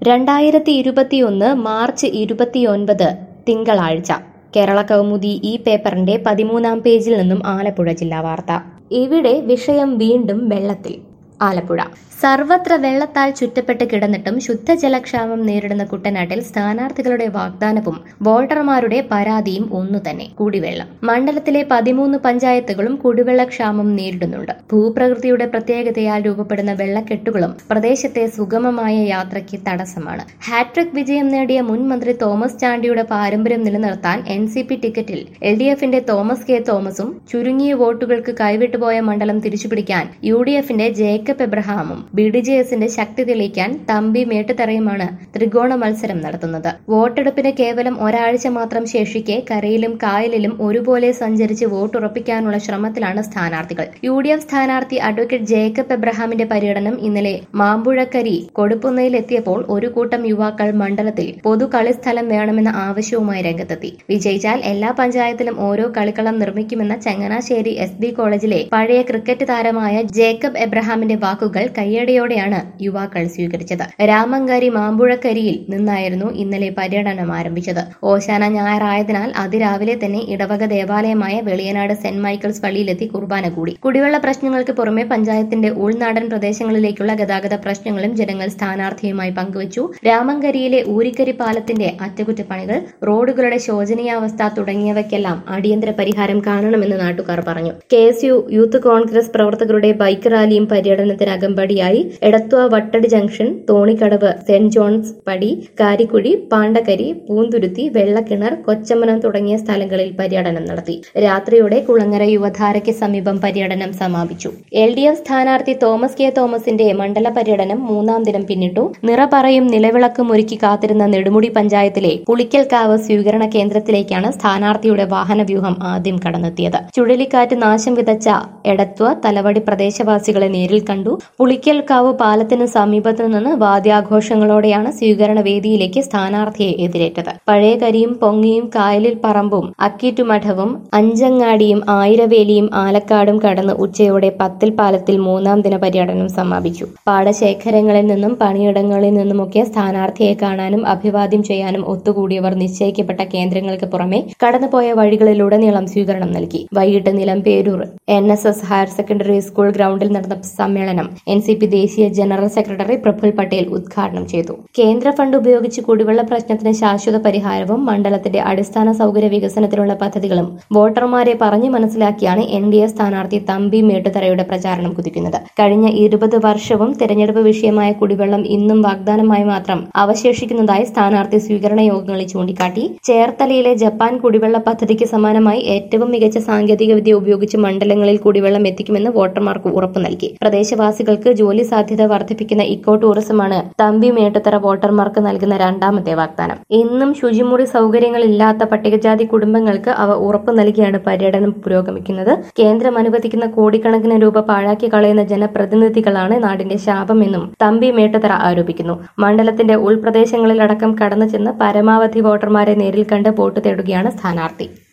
രണ്ടായിരത്തി ഇരുപത്തിയൊന്ന് മാർച്ച് ഇരുപത്തിയൊൻപത് തിങ്കളാഴ്ച കേരള കൗമുദി ഈ പേപ്പറിന്റെ പതിമൂന്നാം പേജിൽ നിന്നും ആലപ്പുഴ ജില്ലാ വാർത്ത ഇവിടെ വിഷയം വീണ്ടും വെള്ളത്തിൽ ആലപ്പുഴ സർവത്ര വെള്ളത്താൽ ചുറ്റപ്പെട്ട് കിടന്നിട്ടും ശുദ്ധജലക്ഷാമം നേരിടുന്ന കുട്ടനാട്ടിൽ സ്ഥാനാർത്ഥികളുടെ വാഗ്ദാനവും വോട്ടർമാരുടെ പരാതിയും ഒന്നു തന്നെ കുടിവെള്ളം മണ്ഡലത്തിലെ പതിമൂന്ന് പഞ്ചായത്തുകളും കുടിവെള്ളക്ഷാമം നേരിടുന്നുണ്ട് ഭൂപ്രകൃതിയുടെ പ്രത്യേകതയാൽ രൂപപ്പെടുന്ന വെള്ളക്കെട്ടുകളും പ്രദേശത്തെ സുഗമമായ യാത്രയ്ക്ക് തടസ്സമാണ് ഹാട്രിക് വിജയം നേടിയ മുൻ മന്ത്രി തോമസ് ചാണ്ടിയുടെ പാരമ്പര്യം നിലനിർത്താൻ എൻ സി പി ടിക്കറ്റിൽ എൽ ഡി എഫിന്റെ തോമസ് കെ തോമസും ചുരുങ്ങിയ വോട്ടുകൾക്ക് കൈവിട്ടുപോയ മണ്ഡലം തിരിച്ചുപിടിക്കാൻ യു ഡി എഫിന്റെ ജേക്കബ് എബ്രഹാമും ബി ഡി ജെ എസിന്റെ ശക്തി തെളിയിക്കാൻ തമ്പി മേട്ടുതറയുമാണ് ത്രികോണ മത്സരം നടത്തുന്നത് വോട്ടെടുപ്പിന് കേവലം ഒരാഴ്ച മാത്രം ശേഷിക്കെ കരയിലും കായലിലും ഒരുപോലെ സഞ്ചരിച്ച് വോട്ടുറപ്പിക്കാനുള്ള ശ്രമത്തിലാണ് സ്ഥാനാർത്ഥികൾ യു ഡി എഫ് സ്ഥാനാർത്ഥി അഡ്വക്കേറ്റ് ജേക്കബ് എബ്രഹാമിന്റെ പര്യടനം ഇന്നലെ മാമ്പുഴക്കരി കൊടുപ്പുന്നയിലെത്തിയപ്പോൾ ഒരു കൂട്ടം യുവാക്കൾ മണ്ഡലത്തിൽ പൊതു കളിസ്ഥലം വേണമെന്ന ആവശ്യവുമായി രംഗത്തെത്തി വിജയിച്ചാൽ എല്ലാ പഞ്ചായത്തിലും ഓരോ കളിക്കളം നിർമ്മിക്കുമെന്ന ചങ്ങനാശ്ശേരി എസ് ബി കോളേജിലെ പഴയ ക്രിക്കറ്റ് താരമായ ജേക്കബ് എബ്രഹാമിന്റെ വാക്കുകൾ കയ്യടിയോടെയാണ് യുവാക്കൾ സ്വീകരിച്ചത് രാമങ്കാരി മാമ്പുഴക്കരിയിൽ നിന്നായിരുന്നു ഇന്നലെ പര്യടനം ആരംഭിച്ചത് ഓശാന ഞായറായതിനാൽ അതിരാവിലെ തന്നെ ഇടവക ദേവാലയമായ വെളിയനാട് സെന്റ് മൈക്കിൾസ് പള്ളിയിലെത്തി കുർബാന കൂടി കുടിവെള്ള പ്രശ്നങ്ങൾക്ക് പുറമെ പഞ്ചായത്തിന്റെ ഉൾനാടൻ പ്രദേശങ്ങളിലേക്കുള്ള ഗതാഗത പ്രശ്നങ്ങളും ജനങ്ങൾ സ്ഥാനാർത്ഥിയുമായി പങ്കുവച്ചു രാമങ്കരിയിലെ ഊരിക്കരി പാലത്തിന്റെ അറ്റകുറ്റപ്പണികൾ റോഡുകളുടെ ശോചനീയാവസ്ഥ തുടങ്ങിയവയ്ക്കെല്ലാം അടിയന്തര പരിഹാരം കാണണമെന്ന് നാട്ടുകാർ പറഞ്ഞു K S U youth Congress പ്രവർത്തകരുടെ ബൈക്ക് റാലിയും പര്യടനത്തിന് അകമ്പടിയായി Edathua Vattadi junction Thonikkadavu saint John's പടി കാരിക്കുഴി പാണ്ടക്കരി പൂന്തുരുത്തി വെള്ളക്കിണർ കൊച്ചമ്മനം തുടങ്ങിയ സ്ഥലങ്ങളിൽ പര്യടനം നടത്തി രാത്രിയോടെ കുളങ്ങര യുവധാരയ്ക്ക് സമീപം പര്യടനം സമാപിച്ചു എൽ ഡി എഫ് സ്ഥാനാർത്ഥി തോമസ് കെ തോമസിന്റെ മണ്ഡല പര്യടനം മൂന്നാം ദിനം പിന്നിട്ടു നിറപറയും നിലവിളക്കും ഒരുക്കി കാത്തിരുന്ന നെടുമുടി പഞ്ചായത്തിലെ പുളിക്കൽക്കാവ് സ്വീകരണ കേന്ദ്രത്തിലേക്കാണ് സ്ഥാനാർത്ഥിയുടെ വാഹനവ്യൂഹം ആദ്യം കടന്നെത്തിയത് ചുഴലിക്കാറ്റ് നാശം വിതച്ച എടത്വ തലവടി പ്രദേശവാസികളെ നേരിൽ കണ്ടു പുളിക്കൽക്കാവ് പാലത്തിന് സമീപത്തു നിന്ന് വാദ്യാഘോഷങ്ങളോടെയാണ് സ്വീകരണ വേദിയിലേക്ക് സ്ഥാനാർത്ഥിയെ എതിരേറ്റത് പഴയ കരിയും പൊങ്ങിയും കായലിൽ പറമ്പും അക്കീറ്റുമഠവും അഞ്ചങ്ങാടിയും ആയിരവേലിയും ആലക്കാടും കടന്ന് ഉച്ചയോടെ പത്തിൽ പാലത്തിൽ മൂന്നാം ദിന പര്യടനം സമാപിച്ചു പാടശേഖരങ്ങളിൽ നിന്നും പണിയിടങ്ങളിൽ നിന്നുമൊക്കെ സ്ഥാനാർത്ഥിയെ കാണാനും അഭിവാദ്യം ചെയ്യാനും ഒത്തുകൂടിയവർ നിശ്ചയിക്കപ്പെട്ട കേന്ദ്രങ്ങൾക്ക് പുറമെ കടന്നുപോയ വഴികളിലുടനീളം സ്വീകരണം നൽകി വൈകിട്ട് Nilamperoor N S S higher secondary school ഗ്രൗണ്ടിൽ നടന്ന സമ്മേളനം എൻ സി പി ദേശീയ ജനറൽ സെക്രട്ടറി പ്രഫുൽ പട്ടേൽ ഉദ്ഘാടനം ചെയ്തു കേന്ദ്ര ഫണ്ട് ഉപയോഗിച്ച് കുടിവെള്ള പ്രശ്നത്തിന് ശാശ്വത പരിഹാരവും മണ്ഡലത്തിന്റെ അടിസ്ഥാന സൗകര്യ വികസനത്തിനുള്ള പദ്ധതികളും വോട്ടർമാരെ പറഞ്ഞു മനസ്സിലാക്കിയാണ് എൻ ഡി എ സ്ഥാനാർത്ഥി തമ്പി മേട്ടുതറയുടെ പ്രചാരണം കുതിക്കുന്നത് കഴിഞ്ഞ ഇരുപത് വർഷവും തെരഞ്ഞെടുപ്പ് വിഷയമായ കുടിവെള്ളം ഇന്നും വാഗ്ദാനമായി മാത്രം അവശേഷിക്കുന്നതായി സ്ഥാനാർത്ഥി സ്വീകരണ യോഗങ്ങളിൽ ചൂണ്ടിക്കാട്ടി ചേർത്തലയിലെ ജപ്പാൻ കുടിവെള്ള പദ്ധതിക്ക് സമാനമായി ഏറ്റവും മികച്ച സാങ്കേതികവിദ്യ ഉപയോഗിച്ച് മണ്ഡലങ്ങളിൽ കുടിവെള്ളം എത്തിക്കുമെന്ന് വോട്ടർമാർക്ക് ഉറപ്പു നൽകി പ്രദേശവാസികൾക്ക് ജോലി സാധ്യത വർദ്ധിപ്പിക്കുന്ന ഇക്കോ ടൂറിസമാണ് തമ്പി മേട്ടുത്തറ വോട്ടർമാർക്ക് നൽകുന്ന രണ്ടാമത്തെ വാഗ്ദാനം ഇന്നും ശുചിമുറി സൗകര്യങ്ങളില്ലാത്ത പട്ടികജാതി കുടുംബങ്ങൾക്ക് അവ ഉറപ്പു നൽകിയാണ് പര്യടനം പുരോഗമിക്കുന്നത് കേന്ദ്രം അനുവദിക്കുന്ന കോടിക്കണക്കിന് രൂപ പാഴാക്കി കളയുന്ന ജനപ്രതിനിധികളാണ് നാടിന്റെ ശാപമെന്നും തമ്പി മേട്ടുത്തറ ആരോപിക്കുന്നു മണ്ഡലത്തിന്റെ ഉൾപ്രദേശങ്ങളിലടക്കം കടന്നു ചെന്ന് പരമാവധി വോട്ടർമാരെ നേരിൽ കണ്ട് വോട്ട് തേടുകയാണ് സ്ഥാനാർത്ഥി